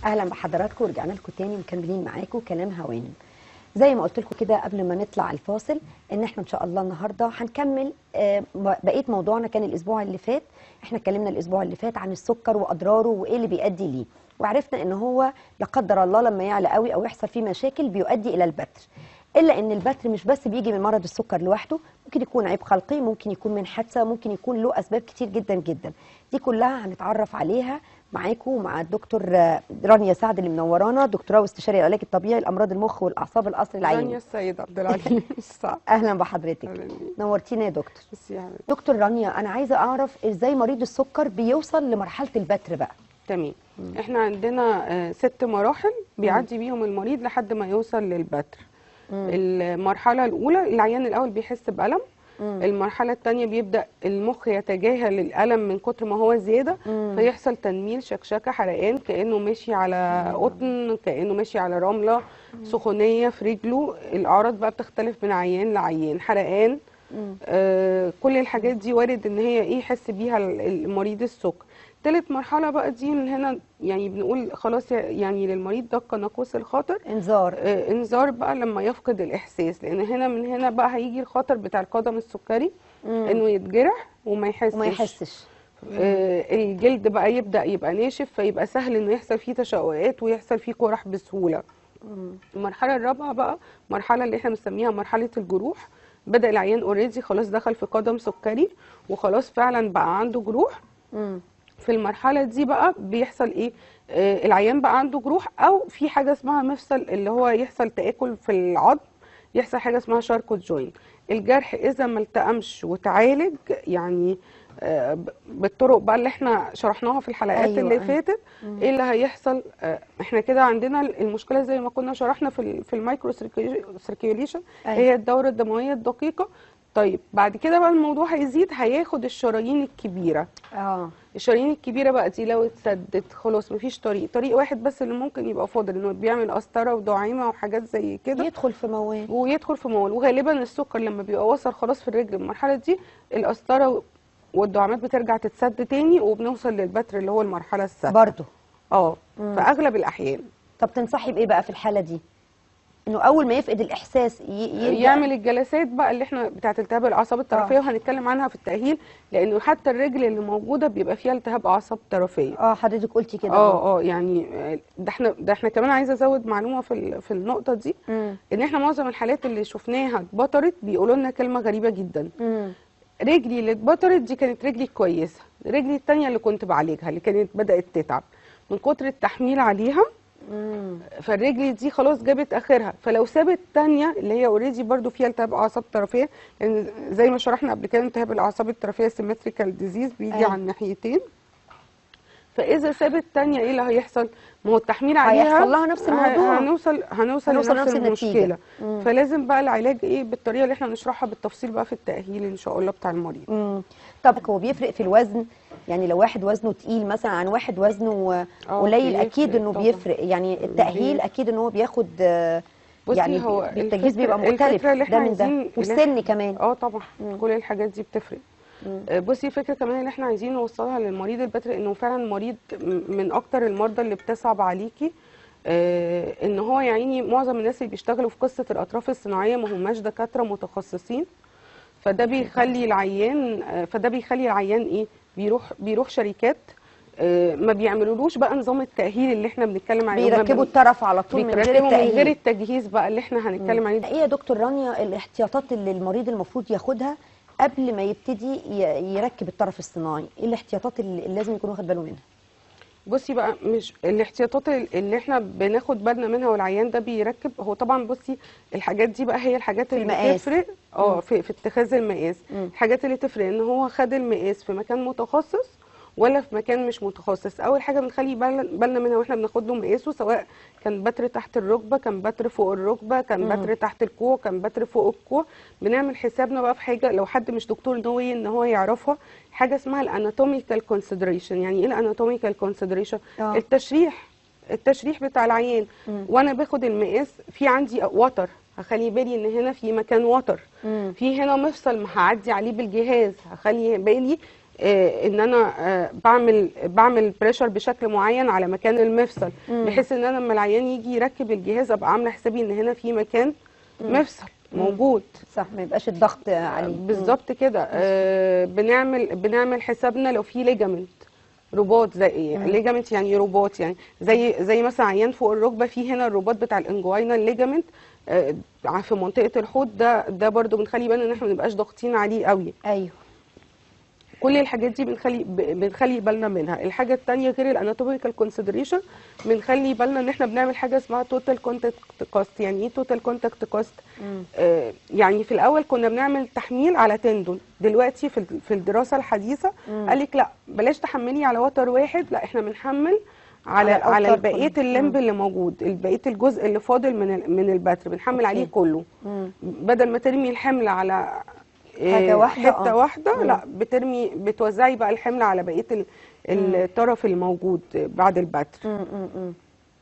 اهلا بحضراتكم ورجعنا لكم تاني مكملين معاكم كلام هوانم زي ما قلت لكم كده قبل ما نطلع الفاصل ان احنا ان شاء الله النهارده هنكمل آه، م- بقيه موضوعنا كان الاسبوع اللي فات احنا اتكلمنا الاسبوع اللي فات عن السكر واضراره وايه اللي بيؤدي ليه وعرفنا ان هو لا قدر الله لما يعلى قوي او يحصل فيه مشاكل بيؤدي الى البتر الا ان البتر مش بس بيجي من مرض السكر لوحده ممكن يكون عيب خلقي ممكن يكون من حادثه ممكن يكون له اسباب كتير جدا جدا دي كلها هنتعرف عليها معاكم ومع الدكتور آه، رانيا سعد اللي منورانا دكتوراه واستشاري العلاج الطبيعي لامراض المخ والاعصاب القصر رانيا العيني السيد عبد العليم الصعب اهلا بحضرتك أهلاً بيك. نورتينا يا دكتور بس يعني دكتور رانيا انا عايزه اعرف ازاي مريض السكر بيوصل لمرحله البتر بقى تمام احنا عندنا آه، ست مراحل بيعدي بيهم المريض لحد ما يوصل للبتر المرحله الاولى العيان الاول بيحس بالم المرحله الثانيه بيبدا المخ يتجاهل الالم من كتر ما هو زياده فيحصل تنميل شكشكه حرقان كانه ماشي على قطن كانه ماشي على رمله سخونيه في رجله الاعراض بقى بتختلف من عيان لعيان حرقان آه كل الحاجات دي وارد ان هي ايه يحس بيها ال- المريض السكر تالت مرحله بقى دي من هنا يعني بنقول خلاص يعني للمريض دق ناقوس الخطر انذار آه، انذار بقى لما يفقد الاحساس لان هنا من هنا بقى هيجي الخطر بتاع القدم السكري انه يتجرح وما يحسش وما يحسش آه، الجلد بقى يبدا يبقى ناشف فيبقى سهل انه يحصل فيه تشققات ويحصل فيه قرح بسهوله المرحله الرابعه بقى مرحله اللي احنا بنسميها مرحله الجروح بدا العيان اوريدي خلاص دخل في قدم سكري وخلاص فعلا بقى عنده جروح مم. في المرحله دي بقى بيحصل ايه آه العيان بقى عنده جروح او في حاجه اسمها مفصل اللي هو يحصل تاكل في العظم يحصل حاجه اسمها شاركوت جوين الجرح اذا ما التئمش وتعالج يعني آه ب- بالطرق بقى اللي احنا شرحناها في الحلقات أيوة، اللي أيوة. فاتت ايه اللي هيحصل آه احنا كده عندنا المشكله زي ما كنا شرحنا في ال- في المايكرو سيركيوليشن أيوة. هي الدوره الدمويه الدقيقه طيب بعد كده بقى الموضوع هيزيد هياخد الشرايين الكبيره اه الشرايين الكبيره بقى دي لو اتسدت خلاص مفيش طريق طريق واحد بس اللي ممكن يبقى فاضل انه بيعمل قسطره ودعيمه وحاجات زي كده يدخل في موال ويدخل في موال وغالبا السكر لما بيبقى وصل خلاص في الرجل المرحله دي القسطره والدعامات بترجع تتسد تاني وبنوصل للبتر اللي هو المرحله السادسه برضه اه في اغلب الاحيان طب تنصحي بايه بقى في الحاله دي انه اول ما يفقد الاحساس ي- يبدأ يعمل الجلسات بقى اللي احنا بتاعه التهاب الاعصاب الطرفيه وهنتكلم عنها في التاهيل لانه حتى الرجل اللي موجوده بيبقى فيها التهاب اعصاب طرفيه اه حضرتك قلتي كده برضه. اه اه يعني آه، ده احنا ده احنا كمان عايزه ازود معلومه في ال- في النقطه دي مم. ان احنا معظم الحالات اللي شفناها اتبطرت بيقولوا لنا كلمه غريبه جدا مم. رجلي اللي اتبطرت دي كانت رجلي كويسه رجلي التانية اللي كنت بعالجها اللي كانت بدات تتعب من كتر التحميل عليها مم. فالرجل دي خلاص جابت اخرها فلو سابت تانية اللي هي اوريدي برضو فيها التهاب اعصاب طرفيه لان زي ما شرحنا قبل كده التهاب الاعصاب الطرفيه سيمتريكال ديزيز بيجي أيوة. على الناحيتين فاذا سابت تانية ايه اللي هيحصل ما هو التحميل عليها هيحصل لها نفس الموضوع. ه- هنوصل هنوصل, هنوصل لنفس لنفس النتيجة. المشكله مم. فلازم بقى العلاج ايه بالطريقه اللي احنا نشرحها بالتفصيل بقى في التاهيل ان شاء الله بتاع المريض مم. طب هو بيفرق في الوزن يعني لو واحد وزنه تقيل مثلا عن واحد وزنه آه، قليل بيفرق اكيد انه طبعاً. بيفرق يعني التأهيل بيفرق. اكيد ان هو بياخد آه، بصي يعني هو التجهيز الفكرة- بيبقى مختلف الفكرة اللي ده احنا من ده عايزين- والسن كمان اه طبعا مم. كل الحاجات دي بتفرق مم. آه، بصي الفكره كمان اللي احنا عايزين نوصلها للمريض البتر انه فعلا مريض م- من اكتر المرضى اللي بتصعب عليكي آه، ان هو يا عيني معظم الناس اللي بيشتغلوا في قصه الاطراف الصناعيه ما هماش دكاتره متخصصين فده بيخلي العيان آه، فده بيخلي العيان ايه بيروح بيروح شركات آه، ما بيعملولوش بقى نظام التاهيل اللي احنا بنتكلم عليه هما بيركبوا بي- الطرف على طول من غير بيركبوا من غير التأهيل التجهيز بقى اللي احنا هنتكلم عليه ايه يا دكتور رانيا الاحتياطات اللي المريض المفروض ياخدها قبل ما يبتدي ي- يركب الطرف الصناعي ايه الاحتياطات اللي اللي لازم يكون واخد باله منها بصي بقى مش الاحتياطات اللي احنا بناخد بالنا منها والعيان ده بيركب هو طبعا بصي الحاجات دي بقى هي الحاجات اللي المقاس. تفرق اه في, في اتخاذ المقاس مم. الحاجات اللي تفرق ان هو خد المقاس في مكان متخصص ولا في مكان مش متخصص اول حاجه بنخلي بال- بالنا منها واحنا بناخد له مقاسه سواء كان بتر تحت الركبه كان بتر فوق الركبه كان مم. بتر تحت الكوع كان بتر فوق الكوع بنعمل حسابنا بقى في حاجه لو حد مش دكتور نوي ان هو يعرفها حاجه اسمها الاناتوميكال كونسيدريشن يعني ايه الاناتوميكال كونسيدريشن آه. التشريح التشريح بتاع العيان مم. وانا باخد المقاس في عندي وتر هخلي بالي ان هنا في مكان وتر مم. في هنا مفصل ما هعدي عليه بالجهاز هخلي بالي آه، ان انا آه، بعمل بعمل بريشر بشكل معين على مكان المفصل بحيث ان انا لما العيان يجي يركب الجهاز ابقى عامله حسابي ان هنا في مكان مفصل موجود صح ما يبقاش الضغط عليه بالظبط كده آه بنعمل بنعمل حسابنا لو في ليجامنت رباط زي ليجامنت يعني رباط يعني زي زي مثلا عيان فوق الركبه في هنا الرباط بتاع الانجوينال ليجامنت آه في منطقه الحوض ده ده برده بنخلي بالنا ان احنا ما نبقاش ضاغطين عليه قوي ايوه كل الحاجات دي بنخلي ب- بنخلي بالنا منها الحاجه الثانيه غير الاناتوميكال كونسيدريشن بنخلي بالنا ان احنا بنعمل حاجه اسمها توتال كونتاكت كوست يعني ايه توتال كونتاكت كوست آه يعني في الاول كنا بنعمل تحميل على تندون دلوقتي في ال- في الدراسه الحديثه قال لك لا بلاش تحملي على وتر واحد لا احنا بنحمل على على على, الأوتر بقيه كله. الليمب اللي موجود بقيه الجزء اللي فاضل من ال- من البتر بنحمل عليه أوكي. كله بدل ما ترمي الحمل على آه، حاجة واحدة، حته آه. واحده لا بترمي بتوزعي بقى الحمل على بقيه ال- الطرف الموجود بعد البتر مم، مم، مم.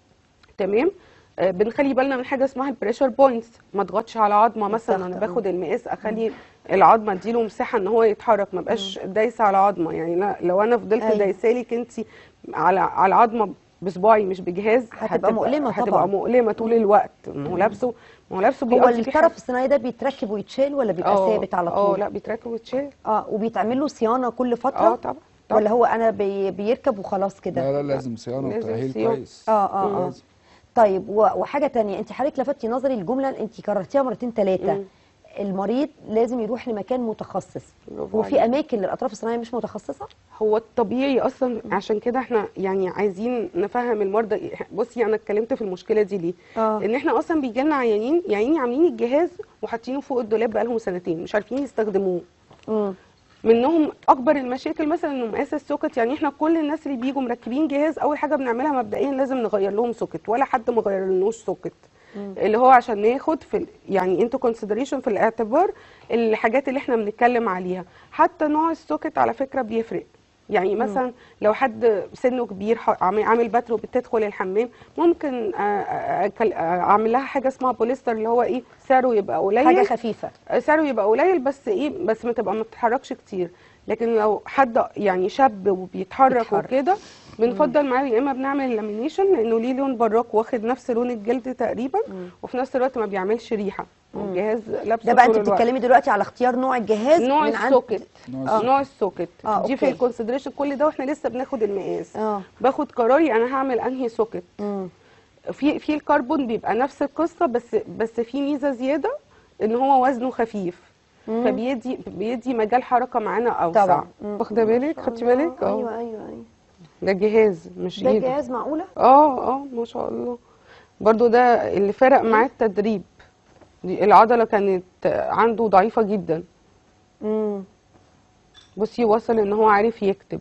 تمام آه، بنخلي بالنا من حاجه اسمها البريشر بوينتس ما اضغطش على عظمه مثلا بالظبط، انا آه. باخد المقاس اخلي العظمه اديله مساحه ان هو يتحرك ما بقاش دايسه على عظمه يعني لا لو انا فضلت أيوة. دايسالك انت على على العظمه بصباعي مش بجهاز هتبقى مؤلمة طبعاً. هتبقى مؤلمه طول الوقت ما هو لابسه ما هو لابسه هو بيقضي فيه الطرف حاجة. الصناعي ده بيتركب ويتشال ولا بيبقى آه، ثابت على اه طول لا بيتركب ويتشال اه وبيتعمل له صيانه كل فتره اه طبعا طبعا ولا هو انا بي بيركب وخلاص كده لا لا لازم صيانه لازم وتاهيل صيانة. كويس اه اه اه لازم. طيب و- وحاجه تانية انت حضرتك لفتي نظري الجمله اللي انت كررتيها مرتين ثلاثه مم. المريض لازم يروح لمكان متخصص برافو هو في عليك. اماكن للاطراف الصناعيه مش متخصصه هو الطبيعي اصلا عشان كده احنا يعني عايزين نفهم المرضى بصي انا اتكلمت في المشكله دي ليه آه. ان احنا اصلا بيجي لنا عيانين يعني عاملين الجهاز وحاطينه فوق الدولاب بقالهم سنتين مش عارفين يستخدموه امم منهم اكبر المشاكل مثلا انه مقاس السوكت يعني احنا كل الناس اللي بيجوا مركبين جهاز اول حاجه بنعملها مبدئيا لازم نغير لهم سوكت ولا حد ما غيرلنوش سوكت اللي هو عشان ناخد في ال- يعني انتو كونسيدريشن في الاعتبار الحاجات اللي احنا بنتكلم عليها حتى نوع السوكت على فكره بيفرق يعني مثلا لو حد سنه كبير ح- عامل عامل بتر وبتدخل الحمام ممكن آه، آه، أكل- آه، اعمل لها حاجه اسمها بوليستر اللي هو ايه سعره يبقى قليل حاجه خفيفه سعره يبقى قليل بس ايه بس ما تبقى ما بتتحركش كتير لكن لو حد يعني شاب وبيتحرك بيتحرك. وكده بنفضل معاه يا اما بنعمل لامينيشن لانه ليه لون براق واخد نفس لون الجلد تقريبا وفي نفس الوقت ما بيعملش ريحه الجهاز لابسه ده بقى انت طول الوقت. بتتكلمي دلوقتي على اختيار نوع الجهاز نوع من عند- السوكت نوع آه. نوع السوكت آه، دي في أوكي. الكونسيدريشن كل ده واحنا لسه بناخد المقاس اه باخد قراري انا هعمل انهي سوكت امم في في الكربون بيبقى نفس القصه بس بس في ميزه زياده ان هو وزنه خفيف فبيدي بيدي مجال حركه معانا اوسع طبعا. مم. واخده بالك خدتي بالك اه ايوه ايوه ايوه ده جهاز مش ده ايد جهاز معقوله اه اه ما شاء الله برضو ده اللي فرق معاه التدريب دي العضله كانت عنده ضعيفه جدا امم بصي وصل ان هو عارف يكتب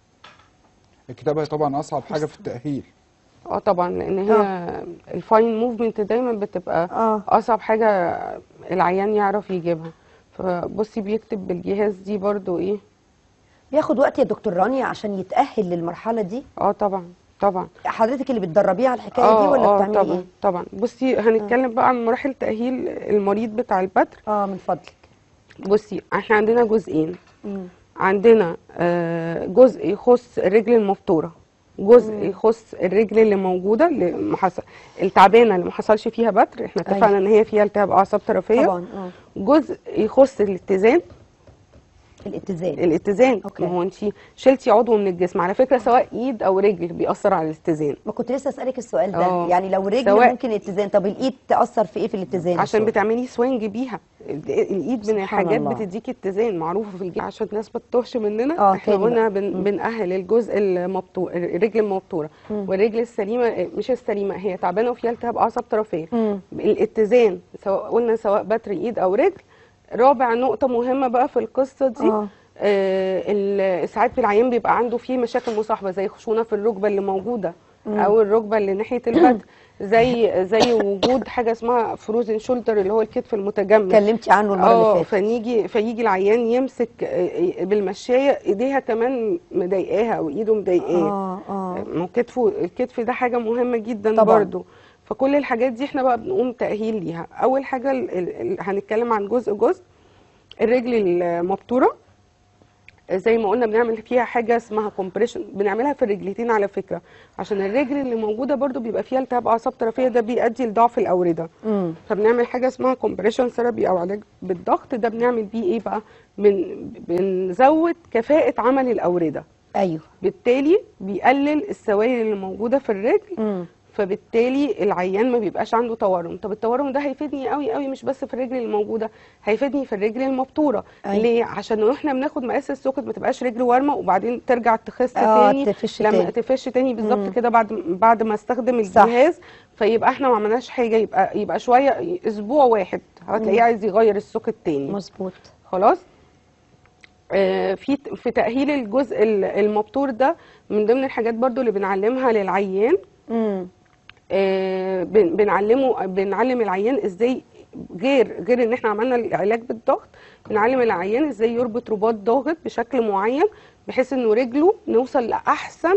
الكتابه طبعا اصعب حاجه في التاهيل اه طبعا لان هي الفاين موفمنت دايما بتبقى اه اصعب حاجه العيان يعرف يجيبها فبصي بيكتب بالجهاز دي برضو ايه بياخد وقت يا دكتور رانيا عشان يتاهل للمرحله دي اه طبعا طبعا حضرتك اللي بتدربيه على الحكايه دي ولا بتعملي طبعا ايه طبعا بصي هنتكلم بقى عن مراحل تاهيل المريض بتاع البتر اه من فضلك بصي احنا عندنا جزئين مم. عندنا آه، جزء يخص الرجل المفتوره جزء يخص الرجل اللي موجوده اللي ما حصل التعبانه اللي ما حصلش فيها بتر احنا أيوة. اتفقنا ان هي فيها التهاب اعصاب طرفيه طبعا اه جزء يخص الاتزان الاتزان الاتزان أوكي. ما هو انت شلتي عضو من الجسم على فكره سواء ايد او رجل بيأثر على الاتزان ما كنت لسه اسالك السؤال ده آه. يعني لو رجل سواء- ممكن الاتزان طب الايد تاثر في ايه في الاتزان عشان بتعملي سوينج بيها ال- الايد من سبحان الحاجات الله. بتديكي اتزان معروفه في الجسم عشان الناس ما تتوهش مننا آه، احنا تاني قلنا بقى. بن بنأهل الجزء المبتور الرجل المبتوره والرجل السليمه مش السليمه هي تعبانه وفيها التهاب اعصاب طرفيه مم. الاتزان سواء قلنا سواء بتر ايد او رجل رابع نقطه مهمه بقى في القصه دي آه. آه ال- ساعات في العيان بيبقى عنده فيه مشاكل مصاحبه زي خشونه في الركبه اللي موجوده او الركبه اللي ناحيه البدن زي زي وجود حاجه اسمها فروزن شولدر اللي هو الكتف المتجمد اتكلمتي عنه المره اه اللي فاتت فنيجي فيجي العيان يمسك آه، بالمشايه ايديها كمان مضايقاها او ايده مضايقاه اه اه ما هو كتفه الكتف ده حاجه مهمه جدا طبعاً. برضو فكل الحاجات دي احنا بقى بنقوم تاهيل ليها اول حاجه ال ال ال هنتكلم عن جزء جزء الرجل المبتوره زي ما قلنا بنعمل فيها حاجه اسمها كومبريشن بنعملها في الرجلتين على فكره عشان الرجل اللي موجوده برضو بيبقى فيها التهاب اعصاب طرفيه ده بيؤدي لضعف الاورده مم. فبنعمل حاجه اسمها كومبريشن ثيرابي او علاج بالضغط ده بنعمل بيه ايه بقى بن بنزود كفاءه عمل الاورده ايوه بالتالي بيقلل السوائل اللي موجوده في الرجل مم. فبالتالي العيان ما بيبقاش عنده تورم طب التورم ده هيفيدني قوي قوي مش بس في الرجل الموجوده هيفيدني في الرجل المبتوره أيوة. ليه عشان واحنا بناخد مقاس السكت ما تبقاش رجل وارمه وبعدين ترجع تخس آه، تاني تفش لما تاني. تفش تاني بالظبط كده بعد بعد ما استخدم صح. الجهاز فيبقى احنا ما عملناش حاجه يبقى يبقى شويه اسبوع واحد هتلاقيه عايز يغير السكت تاني مظبوط خلاص آه، في في تأهيل الجزء ال- المبتور ده من ضمن الحاجات برضو اللي بنعلمها للعيان مم. آه، بن- بنعلمه بنعلم العيان ازاي غير غير ان احنا عملنا العلاج بالضغط بنعلم العيان ازاي يربط رباط ضاغط بشكل معين بحيث انه رجله نوصل لاحسن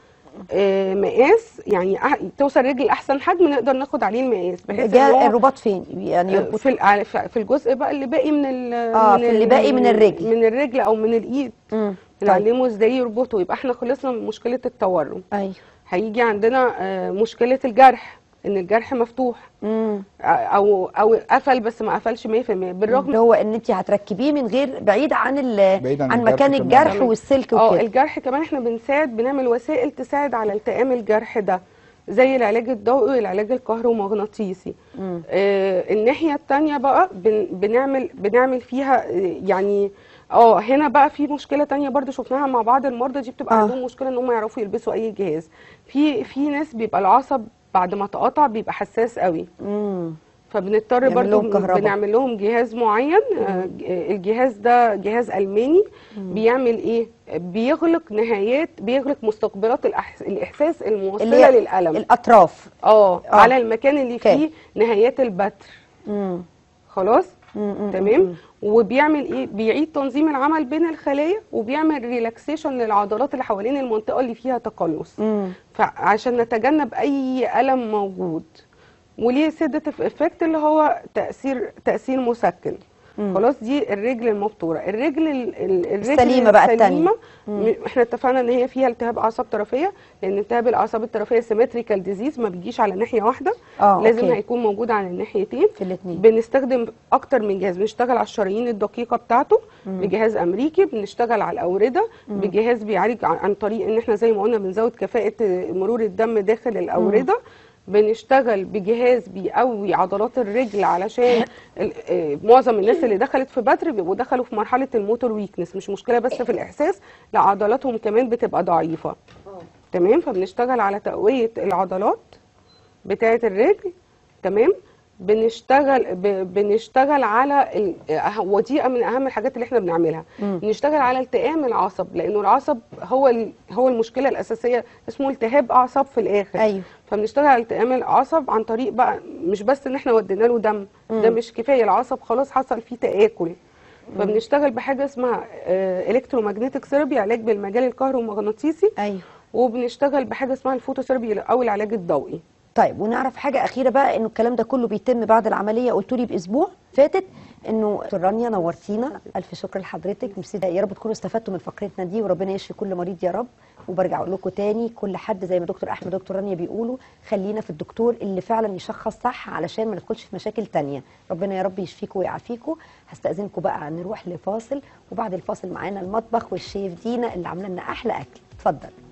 آه، مقاس يعني أح- توصل رجل احسن حجم نقدر ناخد عليه المقاس بحيث ان جا- هو الرباط فين يعني يربط في ال- في الجزء بقى اللي باقي من ال آه، من في اللي ال- باقي من الرجل. من الرجل او من الايد مم. طيب نعلمه ازاي يربطه يبقى احنا خلصنا من مشكله التورم ايوه هيجي عندنا آه، مشكله الجرح ان الجرح مفتوح مم. او او قفل بس ما قفلش 100% بالرغم اللي هو ان انت هتركبيه من غير بعيد عن ال بعيد عن عن الجرح مكان كمان. الجرح والسلك اه وكده الجرح كمان احنا بنساعد بنعمل وسائل تساعد على التئام الجرح ده زي العلاج الضوئي والعلاج الكهرومغناطيسي مم. آه الناحيه التانية بقى بن بنعمل بنعمل فيها آه، يعني اه هنا بقى في مشكله تانية برضو شفناها مع بعض المرضى دي بتبقى آه. آه. عندهم مشكله ان هم يعرفوا يلبسوا اي جهاز في في ناس بيبقى العصب بعد ما تقطع بيبقى حساس قوي مم. فبنضطر يعمل برضو لهم كهرباء. بنعمل لهم جهاز معين آه، ج- الجهاز ده جهاز ألماني بيعمل ايه بيغلق نهايات بيغلق مستقبلات الأحس... الإحساس اللي الموصلة هي للألم الاطراف اه آه. على المكان اللي أوكي. فيه نهايات البتر مم. خلاص مم. مم. تمام وبيعمل ايه بيعيد تنظيم العمل بين الخلايا وبيعمل ريلاكسيشن للعضلات اللي حوالين المنطقة اللي فيها تقلص مم. فعشان نتجنب اي الم موجود وليه سيداتيف افكت اللي هو تاثير تاثير مسكن مم. خلاص دي الرجل المبتوره الرجل ال- ال- الرجل السليمة بقى التانية. السليمة م- احنا اتفقنا ان هي فيها التهاب اعصاب طرفيه لان التهاب الاعصاب الطرفيه سيمتريكال ديزيز ما بيجيش على ناحيه واحده اه لازم أوكي. هيكون موجود على الناحيتين في الاثنين بنستخدم اكتر من جهاز بنشتغل على الشرايين الدقيقه بتاعته بجهاز امريكي بنشتغل على الاورده بجهاز بيعالج عن عن طريق ان احنا زي ما قلنا بنزود كفاءه مرور الدم داخل الاورده بنشتغل بجهاز بيقوي عضلات الرجل علشان ال- آه، معظم الناس اللي دخلت في بدر بيبقوا دخلوا في مرحله الموتور ويكنس مش مشكله بس في الاحساس لا عضلاتهم كمان بتبقى ضعيفه تمام فبنشتغل على تقويه العضلات بتاعه الرجل تمام بنشتغل ب... بنشتغل على ال... أه- ودي من اهم الحاجات اللي احنا بنعملها مم. بنشتغل على التئام العصب لانه العصب هو ال... هو المشكله الاساسيه اسمه التهاب اعصاب في الاخر ايوه فبنشتغل على التئام العصب عن طريق بقى مش بس ان احنا ودينا له دم ده مش كفايه العصب خلاص حصل فيه تاكل فبنشتغل بحاجه اسمها الكترومagnetic ثيرابي علاج بالمجال الكهرومغناطيسي ايوه وبنشتغل بحاجه اسمها الفوتوثيرابي او العلاج الضوئي طيب ونعرف حاجه اخيره بقى انه الكلام ده كله بيتم بعد العمليه قلت لي باسبوع فاتت انه دكتور رانيا نورتينا الف شكر لحضرتك ميرسي يا رب تكونوا استفدتوا من فقرتنا دي وربنا يشفي كل مريض يا رب وبرجع اقول لكم تاني كل حد زي ما دكتور احمد دكتور رانيا بيقولوا خلينا في الدكتور اللي فعلا يشخص صح علشان ما ندخلش في مشاكل تانية ربنا يا رب يشفيكم ويعافيكم هستاذنكم بقى نروح لفاصل وبعد الفاصل معانا المطبخ والشيف دينا اللي عامله لنا احلى اكل اتفضل